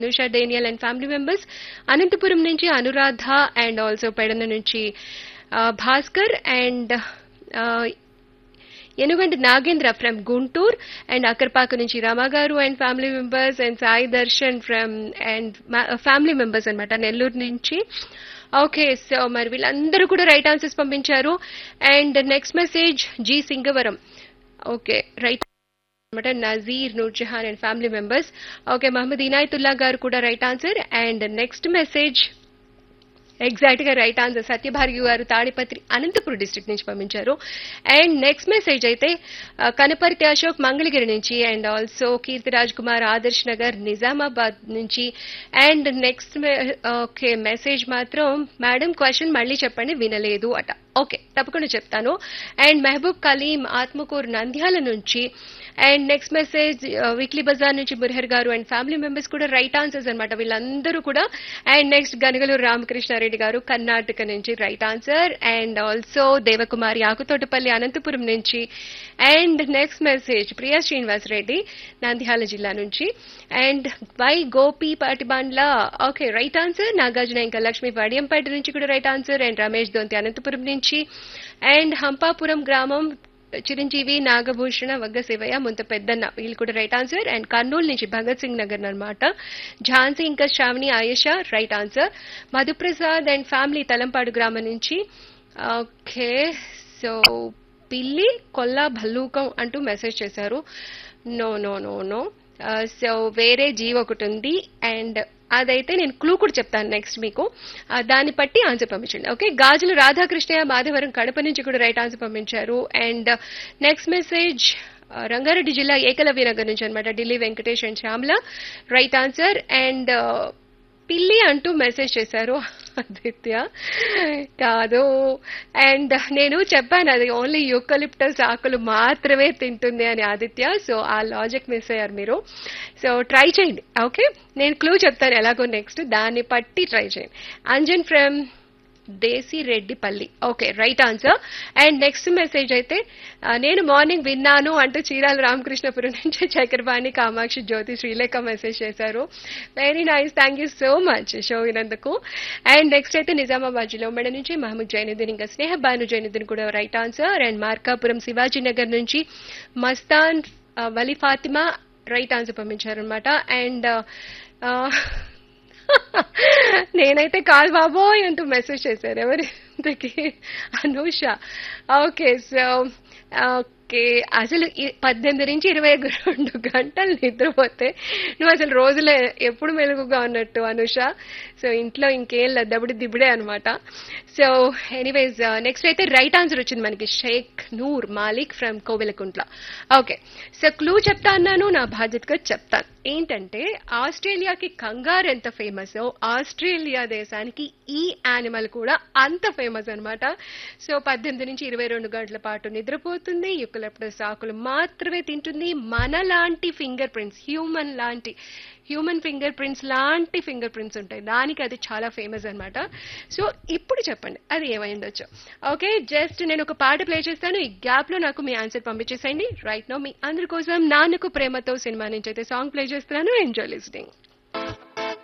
Anusha Daniel and family members Anantapur నుంచి Anuradha and also Pedana నుంచి ఆ, భాస్కర్ అండ్ ఆ, ఎనుగంటి నాగేంద్ర ఫ్రమ్ గుంటూరు అండ్ అక్కర్పాక నుంచి రమా గారు and family members and Sai Darshan from and family members అన్నమాట నెల్లూరు నుంచి ఓకే సో మరి వీళ్ళందరూ కూడా రైట్ ఆన్సర్స్ పంపించారు and next message G Singavaram okay right అనమాట Nazeer Noorjahan and family members okay Mohammed Inayatullah గారు కూడా right answer and next message exact గా రైట్ ఆన్సర్ సత్యభార్గి గారు తాడిపత్రి అనంతపురం డిస్ట్రిక్ట్ నుంచి పంపించారు అండ్ నెక్స్ట్ మెసేజ్ అయితే ఆ, కనపర్తి అశోక్ మంగళగిరి నుంచి అండ్ ఆల్సో కీర్తిరాజ్ కుమార్ ఆదర్శ్ నగర్ నిజామాబాద్ నుంచి అండ్ నెక్స్ట్ ఓకే మెసేజ్ మాత్రం మేడం క్వశ్చన్ మళ్ళీ చెప్పండి వినలేదు అట ఓకే తప్పకుండా చెప్తాను అండ్ మెహబూబ్ కలీం ఆత్మకూరు నంద్యాల నుంచి అండ్ నెక్స్ట్ మెసేజ్ వీక్లీ బజార్ నుంచి మురహర్ గారు అండ్ ఫ్యామిలీ మెంబర్స్ కూడా రైట్ ఆన్సర్స్ అన్నమాట వీళ్ళందరూ కూడా అండ్ నెక్స్ట్ గనగలూరు రామకృష్ణారెడ్డి గారు కర్ణాటక నుంచి right answer and also Devakumari Akuthotapalli Anantapur నుంచి and next message Priya Srinivas Reddy Nandyal జిల్లా నుంచి and Y Gopi Patibandla okay right answer Nagarjuna ఇంకా లక్ష్మి వడియంపేట నుంచి కూడా right answer and Ramesh Donthi Anantapur నుంచి అండ్ హంపాపురం గ్రామం చిరంజీవి నాగభూషణ వగ్గ శివయ్య ముంత పెద్దన్న వీళ్ళు కూడా రైట్ ఆన్సర్ అండ్ కర్నూలు నుంచి భగత్ సింగ్ నగర్ అన్నమాట ఝాన్సీ ఇంకా Sravani Ayesha right answer Madhuprasad and family Talampadu గ్రామం నుంచి ఓకే సో పిల్లి కొల్లా భల్లూకం అంటూ మెసేజ్ చేశారు no no no no so వేరే జీవి ఒకటి ఉంది అండ్ అదైతే నేను క్లూ కూడా చెప్తాను నెక్స్ట్ మీకు ఆ, దాన్ని బట్టి ఆన్సర్ పంపించండి ఓకే గాజులు రాధాకృష్ణయ్య మాధవరం కడప నుంచి కూడా రైట్ ఆన్సర్ పంపించారు అండ్ నెక్స్ట్ మెసేజ్ రంగారెడ్డి జిల్లా ఏకలవ్య నగర్ నుంచి అనమాట Delhi Venkatesh and Shyamala right answer and పిల్లి అంటూ మెసేజ్ చేశారు ఆదిత్య కాదు అండ్ నేను చెప్పాను అది ఓన్లీ యూకలిప్టస్ ఆకులు మాత్రమే తింటుంది అని ఆదిత్య సో ఆ లాజిక్ మిస్ అయ్యారు మీరు సో ట్రై చేయండి ఓకే నేను క్లూ చెప్తాను ఎలాగో నెక్స్ట్ దాన్ని పట్టి ట్రై చేయండి Anjan from Desi Reddipalli okay right answer and next message అయితే ఆ, నేను మార్నింగ్ విన్నాను అంటూ చీరాల రామకృష్ణపురం నుంచి చక్రపాణి కామాక్షి జ్యోతి శ్రీలేఖ మెసేజ్ చేశారు very nice thank you so much show వినందుకు అండ్ నెక్స్ట్ అయితే నిజామాబాద్ జిల్లా ఉమ్మడి నుంచి మహమ్మద్ జైనుద్దీన్ ఇంకా స్నేహ బాను జైనుద్దీన్ కూడా right answer and Markapuram Shivaji Nagar నుంచి మస్తాన్ ఆ, వలి ఫాతిమా రైట్ ఆన్సర్ పంపించారనమాట అండ్ నేనైతే కాల్ బాబోయ్ అంటూ మెసేజ్ చేశారు ఎవరి ఇంతకీ అనూష ఓకే సో ఓకే అసలు ఈ పద్దెనిమిది నుంచి ఇరవై రెండు గంటలు నిద్రపోతే నువ్వు అసలు రోజులే ఎప్పుడు మెలుగుగా ఉన్నట్టు అనుష సో ఇంట్లో ఇంకేం లద్దబడి దిబ్బడే అనమాట సో ఎనీవేస్ నెక్స్ట్ అయితే రైట్ ఆన్సర్ వచ్చింది మనకి Sheikh Noor Malik from Kovelakuntla okay so clue చెప్తా అన్నాను నా బాధ్యతగా చెప్తాను ఏంటంటే ఆస్ట్రేలియాకి కంగారు ఎంత ఫేమస్ ఆస్ట్రేలియా దేశానికి ఈ యానిమల్ కూడా అంత ఫేమస్ అన్నమాట సో పద్దెనిమిది నుంచి ఇరవై రెండు గంటల పాటు నిద్రపోతుంది యుకలప్టస్ ఆకులు మాత్రమే తింటుంది మనలాంటి ఫింగర్ ప్రింట్స్ హ్యూమన్ లాంటి హ్యూమన్ ఫింగర్ ప్రింట్స్ లాంటి ఫింగర్ ప్రింట్స్ ఉంటాయి దానికి అది చాలా ఫేమస్ అన్నమాట సో ఇప్పుడు చెప్పండి అది ఏమైందొచ్చు ఓకే జస్ట్ నేను ఒక పాట ప్లే చేస్తాను ఈ గ్యాప్ లో నాకు మీ ఆన్సర్ పంపించేసేయండి రైట్ నో మీ అందరి కోసం నాన్నకు ప్రేమతో సినిమా నుంచి అయితే సాంగ్ ప్లే చేస్తున్నాను ఎంజాయ్ లిస్టింగ్